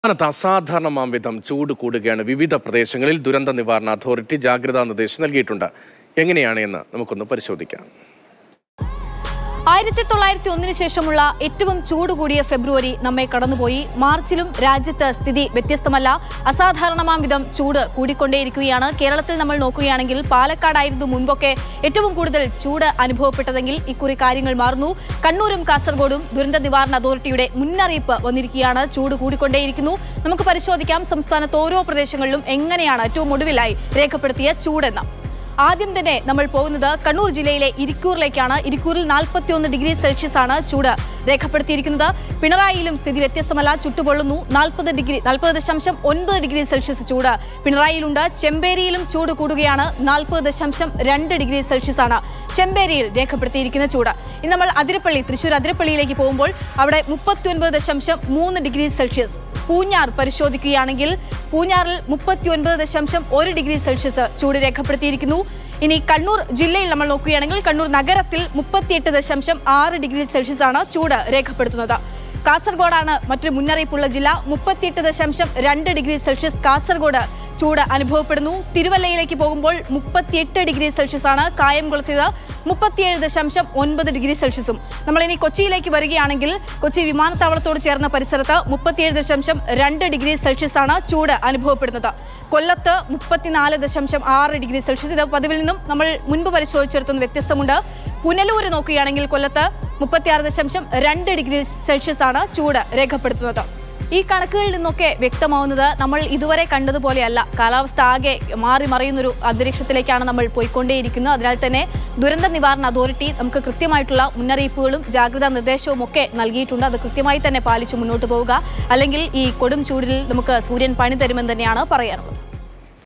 സംസ്ഥാനത്ത് അസാധാരണമാം വിധം ചൂട് കൂടുകയാണ് വിവിധ പ്രദേശങ്ങളിൽ ദുരന്ത നിവാരണ അതോറിറ്റി ജാഗ്രതാ നിർദ്ദേശം നൽകിയിട്ടുണ്ട് എങ്ങനെയാണ് എന്ന് നമുക്കൊന്ന് പരിശോധിക്കാം ആയിരത്തി തൊള്ളായിരത്തി ഒന്നിന് ശേഷമുള്ള ഏറ്റവും ചൂട് കൂടിയ ഫെബ്രുവരി നമ്മെ കടന്നുപോയി മാർച്ചിലും രാജ്യത്ത് സ്ഥിതി വ്യത്യസ്തമല്ല അസാധാരണമാം വിധം ചൂട് കൂടിക്കൊണ്ടേയിരിക്കുകയാണ് കേരളത്തിൽ നമ്മൾ നോക്കുകയാണെങ്കിൽ പാലക്കാടായിരുന്നു മുൻപൊക്കെ ഏറ്റവും കൂടുതൽ ചൂട് അനുഭവപ്പെട്ടതെങ്കിൽ ഇക്കുറി കാര്യങ്ങൾ മാറുന്നു കണ്ണൂരും കാസർഗോഡും ദുരന്ത നിവാരണ അതോറിറ്റിയുടെ മുന്നറിയിപ്പ് വന്നിരിക്കുകയാണ് ചൂട് കൂടിക്കൊണ്ടേയിരിക്കുന്നു നമുക്ക് പരിശോധിക്കാം സംസ്ഥാനത്ത് ഓരോ പ്രദേശങ്ങളിലും എങ്ങനെയാണ് ഏറ്റവും ഒടുവിലായി രേഖപ്പെടുത്തിയ ചൂടെന്ന് ആദ്യം തന്നെ നമ്മൾ പോകുന്നത് കണ്ണൂർ ജില്ലയിലെ ഇരിക്കൂറിലേക്കാണ് ഇരിക്കൂറിൽ നാൽപ്പത്തിയൊന്ന് ഡിഗ്രി സെൽഷ്യസ് ആണ് ചൂട് രേഖപ്പെടുത്തിയിരിക്കുന്നത് പിണറായിയിലും സ്ഥിതി വ്യത്യസ്തമല്ല ചുട്ടുപൊള്ളുന്നു നാൽപ്പത് ഡിഗ്രി നാൽപ്പത് ദശാംശം ഒൻപത് ഡിഗ്രി സെൽഷ്യസ് ചൂട് പിണറായിയിലുണ്ട് ചെമ്പേരിയിലും ചൂട് കൂടുകയാണ് നാൽപ്പത് ദശാംശം രണ്ട് ഡിഗ്രി സെൽഷ്യസ് ആണ് ചെമ്പേരിയിൽ രേഖപ്പെടുത്തിയിരിക്കുന്ന ചൂട് ഇനി നമ്മൾ അതിരപ്പള്ളി തൃശ്ശൂർ അതിരപ്പള്ളിയിലേക്ക് പോകുമ്പോൾ അവിടെ മുപ്പത്തിയൊൻപത് ദശാംശം മൂന്ന് ഡിഗ്രി സെൽഷ്യസ് പൂഞ്ഞാർ പരിശോധിക്കുകയാണെങ്കിൽ പൂഞ്ഞാറിൽ മുപ്പത്തി ഒൻപത് ദശാംശം ഒരു ഡിഗ്രി സെൽഷ്യസ് ചൂട് രേഖപ്പെടുത്തിയിരിക്കുന്നു ഇനി കണ്ണൂർ ജില്ലയിൽ നമ്മൾ നോക്കുകയാണെങ്കിൽ കണ്ണൂർ നഗരത്തിൽ മുപ്പത്തിയെട്ട് ദശാംശം ആറ് ഡിഗ്രി സെൽഷ്യസ് ആണ് ചൂട് രേഖപ്പെടുത്തുന്നത് കാസർഗോഡാണ് മറ്റൊരു മുന്നറിയിപ്പുള്ള ജില്ല മുപ്പത്തിയെട്ട് ദശാംശം രണ്ട് ഡിഗ്രി സെൽഷ്യസ് കാസർഗോഡ് ചൂട് അനുഭവപ്പെടുന്നു തിരുവല്ലയിലേക്ക് പോകുമ്പോൾ മുപ്പത്തിയെട്ട് ഡിഗ്രി സെൽഷ്യസ് ആണ് കായംകുളത്തേത് മുപ്പത്തിയേഴ് ദശാംശം ഒൻപത് ഡിഗ്രി സെൽഷ്യസും നമ്മൾ ഇനി കൊച്ചിയിലേക്ക് വരികയാണെങ്കിൽ കൊച്ചി വിമാനത്താവളത്തോട് ചേർന്ന പരിസരത്ത് മുപ്പത്തിയേഴ് ദശാംശം രണ്ട് ഡിഗ്രി സെൽഷ്യസ് ആണ് ചൂട് അനുഭവപ്പെടുന്നത് കൊല്ലത്ത് മുപ്പത്തിനാല് ദശാംശം ആറ് ഡിഗ്രി സെൽഷ്യസ് ഇത് പതിവിൽ നിന്നും നമ്മൾ മുൻപ് പരിശോധിച്ചിടത്തുനിന്ന് വ്യത്യസ്തമുണ്ട് പുനലൂര് നോക്കുകയാണെങ്കിൽ കൊല്ലത്ത് മുപ്പത്തിയാറ് ദശാംശം രണ്ട് ഡിഗ്രി സെൽഷ്യസ് ആണ് ചൂട് രേഖപ്പെടുത്തുന്നത് ഈ കണക്കുകളിൽ നിന്നൊക്കെ വ്യക്തമാവുന്നത് നമ്മൾ ഇതുവരെ കണ്ടതുപോലെയല്ല കാലാവസ്ഥ ആകെ മാറി മറിയുന്നൊരു അന്തരീക്ഷത്തിലേക്കാണ് നമ്മൾ പോയിക്കൊണ്ടേയിരിക്കുന്നത് അതിനാൽ തന്നെ ദുരന്ത നിവാരണ അതോറിറ്റി നമുക്ക് കൃത്യമായിട്ടുള്ള മുന്നറിയിപ്പുകളും ജാഗ്രതാ നിർദ്ദേശവും ഒക്കെ നൽകിയിട്ടുണ്ട് അത് കൃത്യമായി തന്നെ പാലിച്ച് മുന്നോട്ട് പോവുക അല്ലെങ്കിൽ ഈ കൊടും ചൂടിൽ നമുക്ക് സൂര്യൻ പണി തരുമെന്ന് തന്നെയാണ് പറയാറുള്ളത്